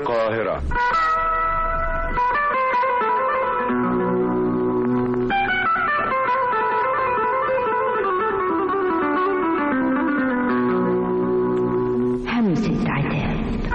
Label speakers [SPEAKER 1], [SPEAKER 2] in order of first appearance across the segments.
[SPEAKER 1] القاهرة
[SPEAKER 2] همسة عتاب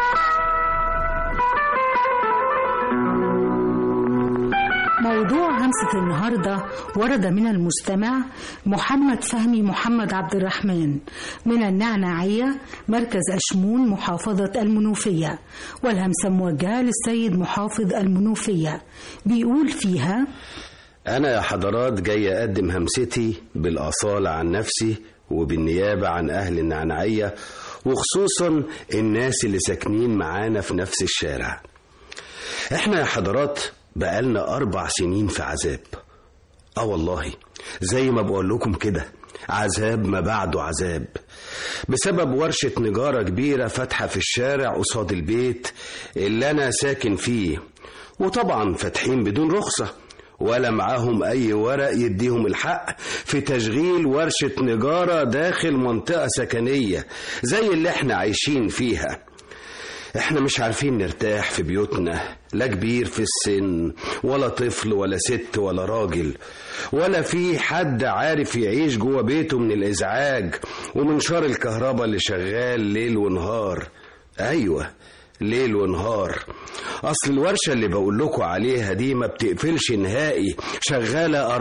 [SPEAKER 3] موضوع همسة النهاردة ورد من المستمع محمد فهمي محمد عبد الرحمن من النعناعية مركز أشمون محافظة المنوفية والهمسة موجهة للسيد محافظ المنوفية بيقول فيها
[SPEAKER 4] أنا يا حضرات جاي أقدم همستي بالأصالة عن نفسي وبالنيابة عن أهل النعنعية وخصوصا الناس اللي ساكنين معانا في نفس الشارع احنا يا حضرات بقالنا أربع سنين في عذاب اه والله زي ما بقول لكم كده عذاب ما بعده عذاب بسبب ورشة نجارة كبيرة فاتحة في الشارع قصاد البيت اللي أنا ساكن فيه وطبعا فاتحين بدون رخصة ولا معاهم أي ورق يديهم الحق في تشغيل ورشة نجارة داخل منطقة سكنية زي اللي احنا عايشين فيها احنا مش عارفين نرتاح في بيوتنا لا كبير في السن ولا طفل ولا ست ولا راجل ولا في حد عارف يعيش جوه بيته من الازعاج ومنشار الكهرباء اللي شغال ليل ونهار ايوه ليل ونهار اصل الورشة اللي بقول لكم عليها دي ما بتقفلش نهائي شغالة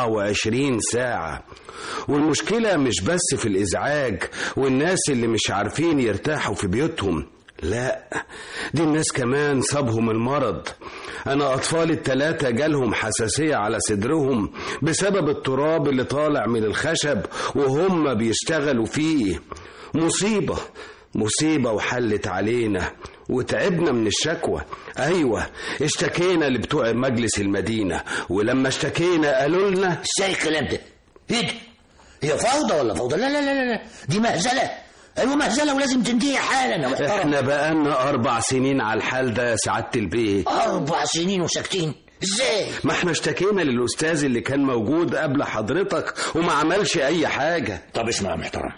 [SPEAKER 4] 24 ساعة والمشكلة مش بس في الازعاج والناس اللي مش عارفين يرتاحوا في بيوتهم لا دي الناس كمان صابهم المرض انا اطفالي التلاتة جالهم حساسية على صدرهم بسبب التراب اللي طالع من الخشب وهم بيشتغلوا فيه مصيبة مصيبة وحلت علينا وتعبنا من الشكوى ايوه اشتكينا لبتوع مجلس المدينة ولما اشتكينا قالوا لنا
[SPEAKER 5] ازاي الكلام ده؟ ايه ده؟ هي فوضى ولا فوضى؟ لا لا لا لا دي مهزلة ايوه مهزلة ولازم تنتهي حالا يا محترم
[SPEAKER 4] احنا بقالنا اربع سنين على الحال ده يا سعادة البيت
[SPEAKER 5] اربع سنين وساكتين ازاي؟
[SPEAKER 4] ما احنا اشتكينا للاستاذ اللي كان موجود قبل حضرتك وما عملش اي حاجة
[SPEAKER 5] طب اسمع يا محترم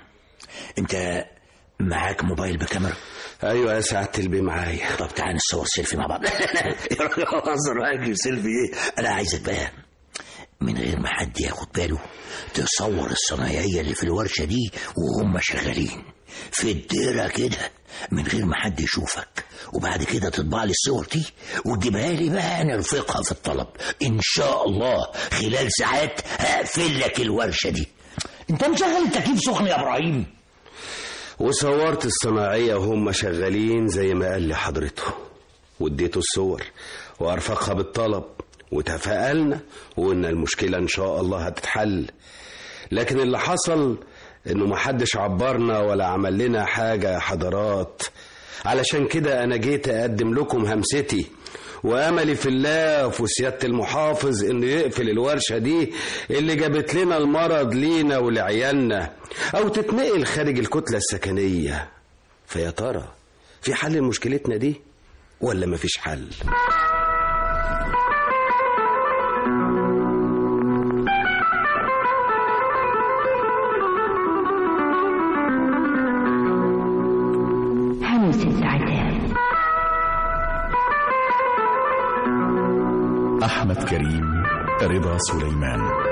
[SPEAKER 5] انت معاك موبايل بكاميرا
[SPEAKER 4] ايوه يا سعادة البي معايا
[SPEAKER 5] طب تعال نصور سيلفي مع بعض بهزر معاك سيلفي ايه انا عايزك بقى من غير ما حد ياخد باله تصور الصنايعية اللي في الورشة دي وهم شغالين في الديرة كده من غير ما حد يشوفك وبعد كده تطبع لي الصور دي وتجيبها لي بقى نرفقها في الطلب ان شاء الله خلال ساعات هقفل لك الورشة دي انت مشغل التكييف سخن يا ابراهيم
[SPEAKER 4] وصورت الصناعية وهم شغالين زي ما قال لي حضرته واديته الصور وارفقها بالطلب وتفائلنا وقلنا المشكلة ان شاء الله هتتحل لكن اللي حصل انه محدش عبرنا ولا عمل لنا حاجة يا حضرات علشان كده انا جيت اقدم لكم همستي واملي في الله وفي سياده المحافظ انه يقفل الورشه دي اللي جابت لنا المرض لينا ولعيالنا او تتنقل خارج الكتله السكنيه فيا ترى في حل لمشكلتنا دي ولا مفيش حل
[SPEAKER 2] همسة عتاب
[SPEAKER 6] أحمد كريم رضا سليمان